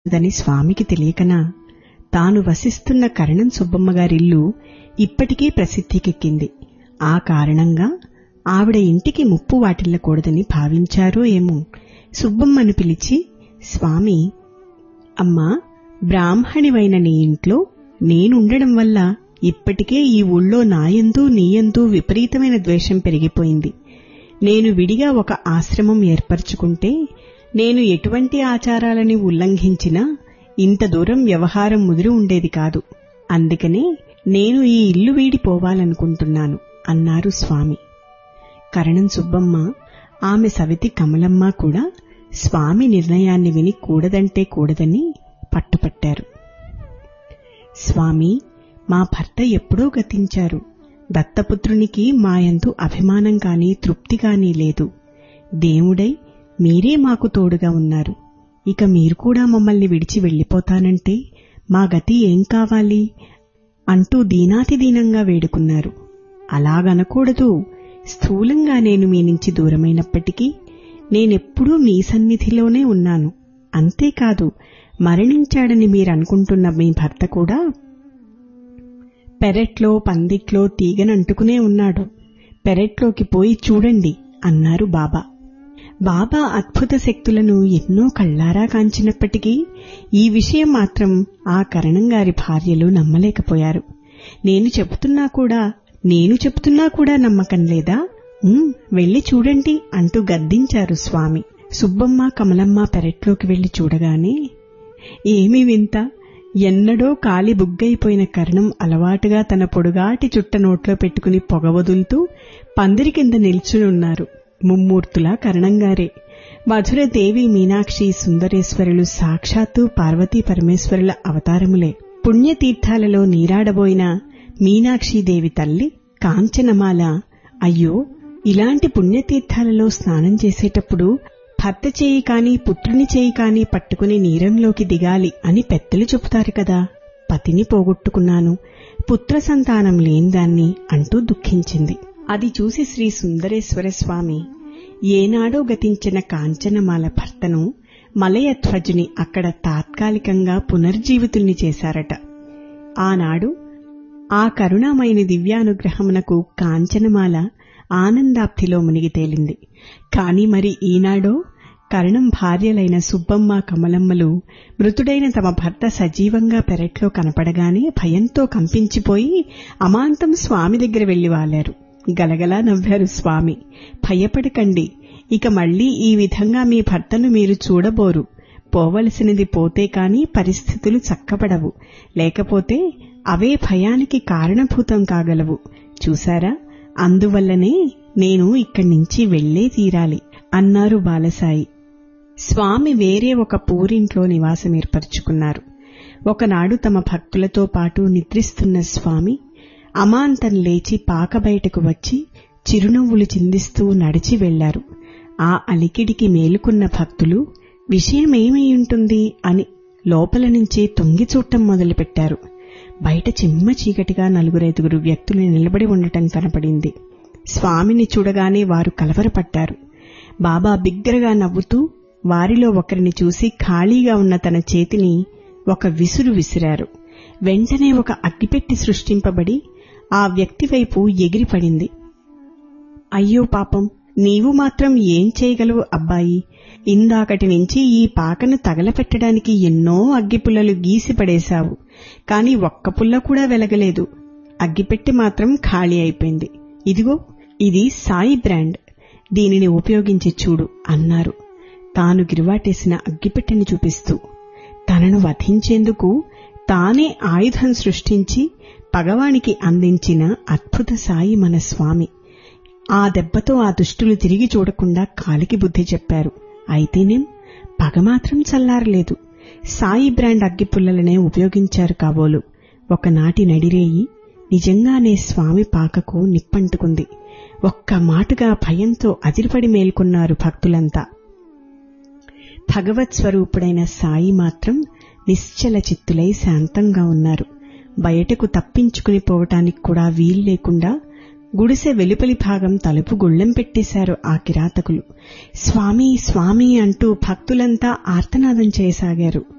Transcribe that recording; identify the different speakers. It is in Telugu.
Speaker 1: దని స్వామికి తెలియకనా తాను వసిస్తున్న కరణం సుబ్బమ్మ గారిల్లు ఇప్పటికీ ప్రసిద్ధికెక్కింది ఆ కారణంగా ఆవిడ ఇంటికి ముప్పు వాటిల్లకూడదని భావించారో ఏమో సుబ్బమ్మను పిలిచి స్వామి అమ్మా బ్రాహ్మణివైన నీ ఇంట్లో నేనుండడం వల్ల ఇప్పటికే ఈ ఊళ్ళో నాయందు నీయందు విపరీతమైన ద్వేషం పెరిగిపోయింది నేను విడిగా ఒక ఆశ్రమం ఏర్పరచుకుంటే నేను ఎటువంటి ఆచారాలని ఉల్లంఘించినా ఇంత దూరం వ్యవహారం ముదిరి ఉండేది కాదు అందుకనే నేను ఈ ఇల్లు వీడిపోవాలనుకుంటున్నాను అన్నారు స్వామి కరణం సుబ్బమ్మ ఆమె సవితి కమలమ్మ కూడా స్వామి నిర్ణయాన్ని విని కూడదంటే కూడదని పట్టుపట్టారు స్వామి మా భర్త ఎప్పుడో గతించారు దత్తపుత్రునికి మాయందు అభిమానం కాని తృప్తి కాని లేదు దేవుడై మీరే మాకు తోడుగా ఉన్నారు ఇక మీరు కూడా మమ్మల్ని విడిచి వెళ్ళిపోతానంటే మా గతి ఏం కావాలి అంటూ దీనాతి దీనంగా వేడుకున్నారు అలాగనకూడదు స్థూలంగా నేను మీ నుంచి దూరమైనప్పటికీ నేనెప్పుడూ మీ సన్నిధిలోనే ఉన్నాను అంతేకాదు మరణించాడని మీరనుకుంటున్న మీ భర్త కూడా పెరట్లో పందిట్లో తీగనంటుకునే ఉన్నాడు పెరట్లోకి పోయి చూడండి అన్నారు బాబా బాబా అద్భుత శక్తులను ఎన్నో కళ్లారా కాంచినప్పటికీ ఈ విషయం మాత్రం ఆ కరణంగారి భార్యలు నమ్మలేకపోయారు నేను చెబుతున్నా కూడా నేను చెబుతున్నా కూడా నమ్మకం లేదా "ఉమ్, వెళ్లి చూడండి అంటూ గద్దించారు స్వామి సుబ్బమ్మ కమలమ్మ పెరట్లోకి వెళ్లి చూడగానే ఏమి వింత ఎన్నడో కాలి బుగ్గైపోయిన కరణం అలవాటుగా తన పొడుగాటి చుట్ట నోట్లో పెట్టుకుని పొగ వదులుతూ పందిరి కింద నిల్చునున్నారు ముమ్మూర్తులా కరణంగారే మధురదేవి మీనాక్షి సుందరేశ్వరులు సాక్షాత్తు పార్వతీ పరమేశ్వరుల అవతారములే పుణ్యతీర్థాలలో నీరాడబోయిన మీనాక్షీదేవి తల్లి కాంచనమాల అయ్యో ఇలాంటి పుణ్యతీర్థాలలో స్నానం చేసేటప్పుడు భర్త చేయి కాని పుత్రుని చేయి కాని పట్టుకుని నీరంలోకి దిగాలి అని పెద్దలు చెబుతారు కదా పతిని పోగొట్టుకున్నాను పుత్ర సంతానం లేనిదాన్ని అంటూ దుఃఖించింది అది చూసి శ్రీ సుందరేశ్వర స్వామి ఏనాడో గతించిన కాంచనమాల భర్తను మలయధ్వజుని అక్కడ తాత్కాలికంగా పునర్జీవితుల్ని చేశారట ఆనాడు ఆ కరుణామయని దివ్యానుగ్రహమునకు కాంచనమాల ఆనందాప్తిలో మునిగి తేలింది కాని మరి ఈనాడో కరణం భార్యలైన సుబ్బమ్మ కమలమ్మలు మృతుడైన తమ భర్త సజీవంగా పెరట్లో కనపడగానే భయంతో కంపించిపోయి అమాంతం స్వామి దగ్గర వెళ్లి వాలారు గలగలా నవ్వారు స్వామి భయపడకండి ఇక మళ్లీ ఈ విధంగా మీ భర్తను మీరు చూడబోరు పోవలసినది పోతే కాని పరిస్థితులు చక్కబడవు లేకపోతే అవే భయానికి కారణభూతం కాగలవు చూశారా అందువల్లనే నేను ఇక్కడి నుంచి వెళ్లే తీరాలి అన్నారు బాలసాయి స్వామి వేరే ఒక పూరింట్లో నివాసం ఏర్పరచుకున్నారు ఒకనాడు తమ భక్తులతో పాటు నిద్రిస్తున్న స్వామి అమాంతం లేచి పాక బయటకు వచ్చి చిరునవ్వులు చిందిస్తూ నడిచి వెళ్లారు ఆ అలికిడికి మేలుకున్న భక్తులు విషయమేమై ఉంటుంది అని లోపల నుంచి తొంగి చూడటం మొదలుపెట్టారు బయట చిమ్మ చీకటిగా నలుగురైదుగురు వ్యక్తులు నిలబడి ఉండటం కనపడింది స్వామిని చూడగానే వారు కలవరపడ్డారు బాబా బిగ్గరగా నవ్వుతూ వారిలో ఒకరిని చూసి ఖాళీగా ఉన్న తన చేతిని ఒక విసురు విసిరారు వెంటనే ఒక అగ్గిపెట్టి సృష్టింపబడి ఆ వ్యక్తి వైపు ఎగిరిపడింది అయ్యో పాపం నీవు మాత్రం ఏం చేయగలవు అబ్బాయి ఇందాకటి నుంచి ఈ పాకను తగలపెట్టడానికి ఎన్నో అగ్గిపుల్లలు గీసి పడేశావు కాని ఒక్క పుల్ల కూడా వెలగలేదు అగ్గిపెట్టి మాత్రం ఖాళీ అయిపోయింది ఇదిగో ఇది సాయి బ్రాండ్ దీనిని ఉపయోగించి చూడు అన్నారు తాను గిరివాటేసిన అగ్గిపెట్టెని చూపిస్తూ తనను వధించేందుకు తానే ఆయుధం సృష్టించి పగవానికి అందించిన అద్భుత సాయి మన స్వామి ఆ దెబ్బతో ఆ దుష్టులు తిరిగి చూడకుండా కాలికి బుద్ధి చెప్పారు అయితేనేం పగ మాత్రం చల్లారలేదు సాయి బ్రాండ్ అగ్గిపుల్లలనే ఉపయోగించారు కాబోలు ఒకనాటి నడిరేయి నిజంగానే స్వామి పాకకు నిప్పంటుకుంది ఒక్క మాటుగా భయంతో అదిరిపడి మేల్కొన్నారు భక్తులంతా భగవత్ స్వరూపుడైన సాయి మాత్రం నిశ్చల చిత్తులై శాంతంగా ఉన్నారు బయటకు తప్పించుకుని పోవటానికి కూడా వీలు లేకుండా గుడిసె వెలుపలి భాగం తలుపు గుళ్ళెం పెట్టేశారు ఆ కిరాతకులు స్వామి స్వామి అంటూ భక్తులంతా ఆర్తనాదం చేయసాగారు